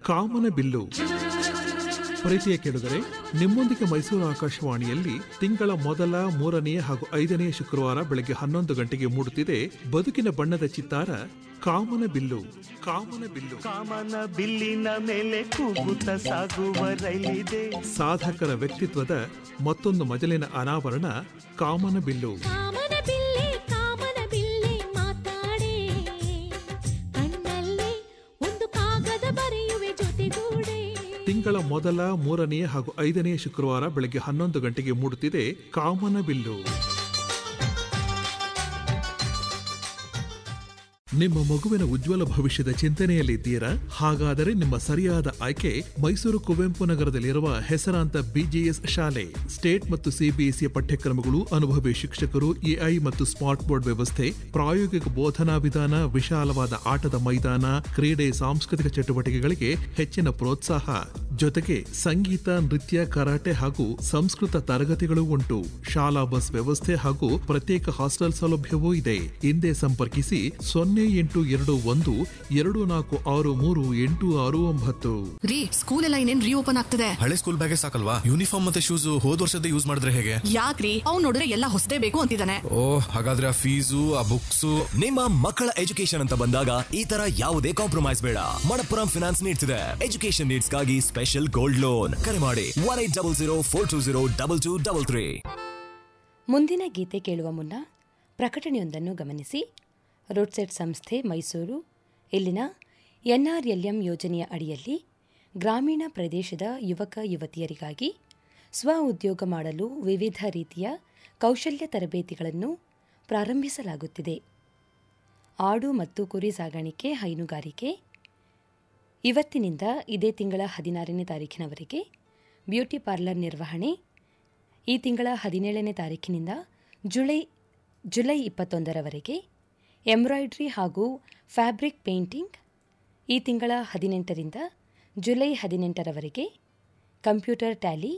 ಕಾಮನ ಬಿಲ್ಲು ಪ್ರೀತಿಯ ಕೇಳಿದರೆ ನಿಮ್ಮೊಂದಿಗೆ ಮೈಸೂರು ಆಕಾಶವಾಣಿಯಲ್ಲಿ ತಿಂಗಳ ಮೊದಲ ಮೂರನೆಯ ಹಾಗೂ ಐದನೆಯ ಶುಕ್ರವಾರ ಬೆಳಗ್ಗೆ ಹನ್ನೊಂದು ಗಂಟೆಗೆ ಮೂಡುತ್ತಿದೆ ಬದುಕಿನ ಬಣ್ಣದ ಚಿತ್ತಾರ ಕಾಮನ ಬಿಲ್ಲು ಕಾಮನ ಬಿಲ್ಲು ಕಾಮನ ಬಿಲ್ಲಿನ ಮೇಲೆ ಕೂಗುತ್ತ ಸಾಗುವ ರೈಲಿದೆ ಸಾಧಕರ ವ್ಯಕ್ತಿತ್ವದ ಮತ್ತೊಂದು ಮಜಲಿನ ಅನಾವರಣ ಕಾಮನ ಬಿಲ್ಲು ಕಾಮನ ಬಿಲ್ಲೆ ಕಾಮನ ಬಿಲ್ಲೆ ಮಾತಾಡೆ ಕಣ್ಣಲ್ಲೇ ಒಂದು ಕಾಗದ ಬರೆಯುವೆ ಜೊತೆಗೂಡೆ ತಿಂಗಳ ಮೊದಲ ಮೂರನೆಯ ಹಾಗೂ ಐದನೆಯ ಶುಕ್ರವಾರ ಬೆಳಗ್ಗೆ ಹನ್ನೊಂದು ಗಂಟೆಗೆ ಮೂಡುತ್ತಿದೆ ಕಾಮನ ಬಿಲ್ಲು ನಿಮ್ಮ ಮಗುವಿನ ಉಜ್ವಲ ಭವಿಷ್ಯದ ಚಿಂತನೆಯಲ್ಲಿದ್ದೀರಾ ಹಾಗಾದರೆ ನಿಮ್ಮ ಸರಿಯಾದ ಆಯ್ಕೆ ಮೈಸೂರು ಕುವೆಂಪು ನಗರದಲ್ಲಿರುವ ಹೆಸರಾಂತ ಬಿಜಿಎಸ್ ಶಾಲೆ ಸ್ಟೇಟ್ ಮತ್ತು ಸಿಬಿಎಸ್ಇ ಪಠ್ಯಕ್ರಮಗಳು ಅನುಭವಿ ಶಿಕ್ಷಕರು ಎಐ ಮತ್ತು ಸ್ಮಾರ್ಟ್ ಬೋರ್ಡ್ ವ್ಯವಸ್ಥೆ ಪ್ರಾಯೋಗಿಕ ಬೋಧನಾ ವಿಧಾನ ವಿಶಾಲವಾದ ಆಟದ ಮೈದಾನ ಕ್ರೀಡೆ ಸಾಂಸ್ಕೃತಿಕ ಚಟುವಟಿಕೆಗಳಿಗೆ ಹೆಚ್ಚಿನ ಪ್ರೋತ್ಸಾಹ ಜೊತೆಗೆ ಸಂಗೀತ ನೃತ್ಯ ಕರಾಟೆ ಹಾಗೂ ಸಂಸ್ಕೃತ ತರಗತಿಗಳು ಉಂಟು ಶಾಲಾ ಬಸ್ ವ್ಯವಸ್ಥೆ ಹಾಗೂ ಪ್ರತ್ಯೇಕ ಹಾಸ್ಟೆಲ್ ಸೌಲಭ್ಯವೂ ಇದೆ ಹಿಂದೆ ಸಂಪರ್ಕಿಸಿ ಸೊನ್ನೆ ಎಂಟು ಎರಡು ಒಂದು ಎರಡು ನಾಲ್ಕು ಆರು ಮೂರು ಎಂಟು ಆರು ಒಂಬತ್ತು ರೀ ಸ್ಕೂಲ್ ಎಲ್ಲ ಇನ್ನೇನ್ ರೀಓಪನ್ ಆಗ್ತದೆ ಹಳೆ ಸ್ಕೂಲ್ ಬ್ಯಾಗೆ ಸಾಕಲ್ವಾ ಯೂನಿಫಾರ್ಮ್ ಮತ್ತೆ ಶೂಸ್ ಹೋದ್ ವರ್ಷದ ಯೂಸ್ ಮಾಡಿದ್ರೆ ಹೇಗೆ ಯಾಕ್ರಿ ಅವ್ನ್ ನೋಡಿದ್ರೆ ಎಲ್ಲ ಹೊಸದೇ ಬೇಕು ಅಂತಿದ್ದಾನೆ ಓ ಹಾಗಾದ್ರೆ ಆ ಫೀಸು ಆ ಬುಕ್ಸು ನಿಮ್ಮ ಮಕ್ಕಳ ಎಜುಕೇಶನ್ ಅಂತ ಬಂದಾಗ ಈ ತರ ಯಾವುದೇ ಕಾಂಪ್ರಮೈಸ್ ಬೇಡ ಮಣಪ್ಪುರಂ ಫಿನಾನ್ಸ್ ನೀಡ್ತಿದೆ ಎಜುಕೇಶನ್ ನೀಡ್ಸ್ಗಾಗಿ ಸ್ಪೆಷಲ್ ಗೋಲ್ಡ್ ಲೋನ್ ಕರೆ ಮಾಡಿ one eight double zero four two zero double two double three ಮುಂದಿನ ಗೀತೆ ಕೇಳುವ ಮುನ್ನ ಪ್ರಕಟಣೆಯೊಂದನ್ನು ಗಮನಿಸಿ ರೋಡ್ಸೆಟ್ ಸಂಸ್ಥೆ ಮೈಸೂರು ಇಲ್ಲಿನ ಎನ್ಆರ್ಎಲ್ಎಂ ಯೋಜನೆಯ ಅಡಿಯಲ್ಲಿ ಗ್ರಾಮೀಣ ಪ್ರದೇಶದ ಯುವಕ ಯುವತಿಯರಿಗಾಗಿ ಸ್ವ ಉದ್ಯೋಗ ಮಾಡಲು ವಿವಿಧ ರೀತಿಯ ಕೌಶಲ್ಯ ತರಬೇತಿಗಳನ್ನು ಪ್ರಾರಂಭಿಸಲಾಗುತ್ತಿದೆ ಆಡು ಮತ್ತು ಕುರಿ ಸಾಗಾಣಿಕೆ ಹೈನುಗಾರಿಕೆ ಇವತ್ತಿನಿಂದ ಇದೇ ತಿಂಗಳ ಹದಿನಾರನೇ ತಾರೀಖಿನವರೆಗೆ ಬ್ಯೂಟಿ ಪಾರ್ಲರ್ ನಿರ್ವಹಣೆ ಈ ತಿಂಗಳ ಹದಿನೇಳನೇ ತಾರೀಖಿನಿಂದ ಜುಲೈ ಜುಲೈ ಇಪ್ಪತ್ತೊಂದರವರೆಗೆ ಎಂಬ್ರಾಯ್ಡ್ರಿ ಹಾಗೂ ಫ್ಯಾಬ್ರಿಕ್ ಪೇಂಟಿಂಗ್ ಈ ತಿಂಗಳ ಹದಿನೆಂಟರಿಂದ ಜುಲೈ ಹದಿನೆಂಟರವರೆಗೆ ಕಂಪ್ಯೂಟರ್ ಟ್ಯಾಲಿ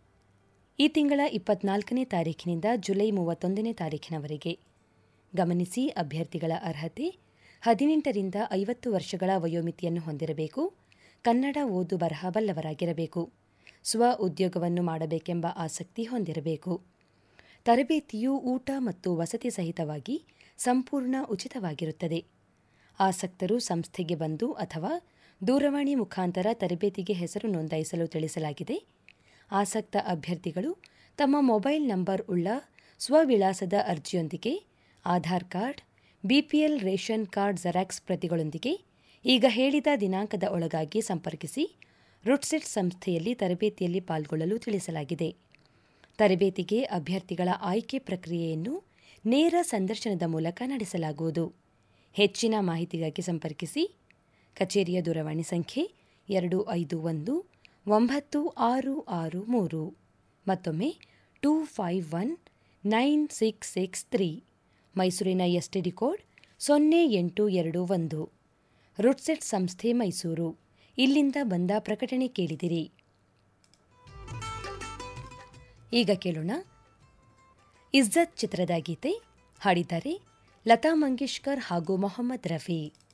ಈ ತಿಂಗಳ ಇಪ್ಪತ್ನಾಲ್ಕನೇ ತಾರೀಖಿನಿಂದ ಜುಲೈ ಮೂವತ್ತೊಂದನೇ ತಾರೀಖಿನವರೆಗೆ ಗಮನಿಸಿ ಅಭ್ಯರ್ಥಿಗಳ ಅರ್ಹತೆ ಹದಿನೆಂಟರಿಂದ ಐವತ್ತು ವರ್ಷಗಳ ವಯೋಮಿತಿಯನ್ನು ಹೊಂದಿರಬೇಕು ಕನ್ನಡ ಓದು ಬರಹ ಬಲ್ಲವರಾಗಿರಬೇಕು ಸ್ವ ಉದ್ಯೋಗವನ್ನು ಮಾಡಬೇಕೆಂಬ ಆಸಕ್ತಿ ಹೊಂದಿರಬೇಕು ತರಬೇತಿಯು ಊಟ ಮತ್ತು ವಸತಿ ಸಹಿತವಾಗಿ ಸಂಪೂರ್ಣ ಉಚಿತವಾಗಿರುತ್ತದೆ ಆಸಕ್ತರು ಸಂಸ್ಥೆಗೆ ಬಂದು ಅಥವಾ ದೂರವಾಣಿ ಮುಖಾಂತರ ತರಬೇತಿಗೆ ಹೆಸರು ನೋಂದಾಯಿಸಲು ತಿಳಿಸಲಾಗಿದೆ ಆಸಕ್ತ ಅಭ್ಯರ್ಥಿಗಳು ತಮ್ಮ ಮೊಬೈಲ್ ನಂಬರ್ ಉಳ್ಳ ಸ್ವವಿಳಾಸದ ಅರ್ಜಿಯೊಂದಿಗೆ Aadhaar card BPL ration card xerox ಪ್ರತಿಗಳೊಂದಿಗೆ ಈಗ ಹೇಳಿದ ದಿನಾಂಕದ ಒಳಗಾಗಿ ಸಂಪರ್ಕಿಸಿ ರುಟ್ಸೆಟ್ ಸಂಸ್ಥೆಯಲ್ಲಿ ತರಬೇತಿಯಲ್ಲಿ ಪಾಲ್ಗೊಳ್ಳಲು ತಿಳಿಸಲಾಗಿದೆ ತರಬೇತಿಗೆ ಅಭ್ಯರ್ಥಿಗಳ ಆಯ್ಕೆ ಪ್ರಕ್ರಿಯೆಯನ್ನು ನೇರ ಸಂದರ್ಶನದ ಮೂಲಕ ನಡೆಸಲಾಗುವುದು ಹೆಚ್ಚಿನ ಮಾಹಿತಿಗಾಗಿ ಸಂಪರ್ಕಿಸಿ ಕಚೇರಿಯ ದೂರವಾಣಿ ಸಂಖ್ಯೆ ಎರಡು ಐದು ಒಂದು ಒಂಬತ್ತು ಆರು ಆರು ಮೂರು ಮತ್ತೊಮ್ಮೆ two five one nine six six three ಮೈಸೂರಿನ ಎಸ್ಟಿಡಿ ಕೋಡ್ ಸೊನ್ನೆ ಎಂಟು ಎರಡು ಒಂದು ರುಟ್ಸೆಟ್ ಸಂಸ್ಥೆ ಮೈಸೂರು ಇಲ್ಲಿಂದ ಬಂದ ಪ್ರಕಟಣೆ ಕೇಳಿದಿರಿ ಈಗ ಕೇಳೋಣ ಇಜ್ಜತ್ ಚಿತ್ರದ ಗೀತೆ ಹಾಡಿದ್ದಾರೆ ಲತಾ ಮಂಗೇಶ್ಕರ್ ಹಾಗೂ ಮೊಹಮ್ಮದ್ ರಫಿ